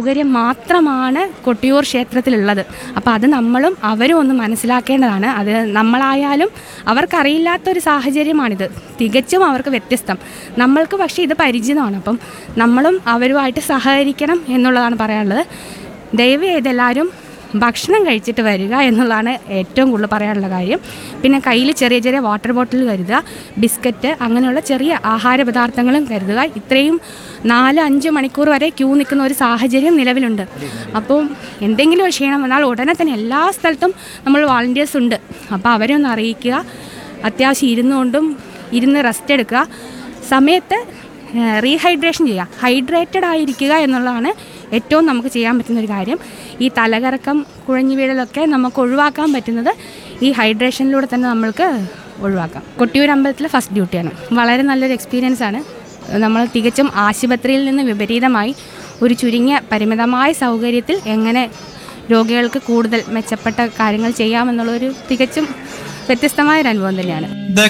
സൗകര്യം മാത്രമാണ് കൊട്ടിയൂർ ക്ഷേത്രത്തിലുള്ളത് അപ്പോൾ അത് നമ്മളും അവരും ഒന്ന് മനസ്സിലാക്കേണ്ടതാണ് അത് നമ്മളായാലും അവർക്കറിയില്ലാത്തൊരു സാഹചര്യമാണിത് തികച്ചും അവർക്ക് വ്യത്യസ്തം നമ്മൾക്ക് പക്ഷേ ഇത് പരിചിതമാണ് അപ്പം നമ്മളും അവരുമായിട്ട് സഹകരിക്കണം എന്നുള്ളതാണ് പറയാനുള്ളത് ദയവ് ചെയ്ത് എല്ലാവരും ഭക്ഷണം കഴിച്ചിട്ട് വരിക എന്നുള്ളതാണ് ഏറ്റവും കൂടുതൽ പറയാനുള്ള കാര്യം പിന്നെ കയ്യിൽ ചെറിയ ചെറിയ വാട്ടർ ബോട്ടിൽ കരുതുക ബിസ്ക്കറ്റ് അങ്ങനെയുള്ള ചെറിയ ആഹാര പദാർത്ഥങ്ങളും കരുതുക ഇത്രയും നാല് അഞ്ച് മണിക്കൂർ വരെ ക്യൂ നിൽക്കുന്ന ഒരു സാഹചര്യം നിലവിലുണ്ട് അപ്പോൾ എന്തെങ്കിലും ഒരു ക്ഷീണം വന്നാൽ ഉടനെ തന്നെ എല്ലാ സ്ഥലത്തും നമ്മൾ വാളണ്ടിയേഴ്സ് ഉണ്ട് അപ്പോൾ അവരെ ഒന്ന് അറിയിക്കുക അത്യാവശ്യം ഇരുന്നുകൊണ്ടും ഇരുന്ന് റെസ്റ്റ് എടുക്കുക സമയത്ത് റീഹൈഡ്രേഷൻ ചെയ്യുക ഹൈഡ്രേറ്റഡ് ആയിരിക്കുക എന്നുള്ളതാണ് ഏറ്റവും നമുക്ക് ചെയ്യാൻ പറ്റുന്ന ഒരു കാര്യം ഈ തലകറക്കം കുഴഞ്ഞു വീഴലൊക്കെ നമുക്ക് ഒഴിവാക്കാൻ പറ്റുന്നത് ഈ ഹൈഡ്രേഷനിലൂടെ തന്നെ നമ്മൾക്ക് ഒഴിവാക്കാം കൊട്ടിയൂർ അമ്പലത്തിലെ ഫസ്റ്റ് ഡ്യൂട്ടിയാണ് വളരെ നല്ലൊരു എക്സ്പീരിയൻസ് ആണ് നമ്മൾ തികച്ചും ആശുപത്രിയിൽ നിന്ന് വിപരീതമായി ഒരു ചുരുങ്ങിയ പരിമിതമായ സൗകര്യത്തിൽ എങ്ങനെ രോഗികൾക്ക് കൂടുതൽ മെച്ചപ്പെട്ട കാര്യങ്ങൾ ചെയ്യാമെന്നുള്ളൊരു തികച്ചും വ്യത്യസ്തമായ ഒരു അനുഭവം തന്നെയാണ് ദ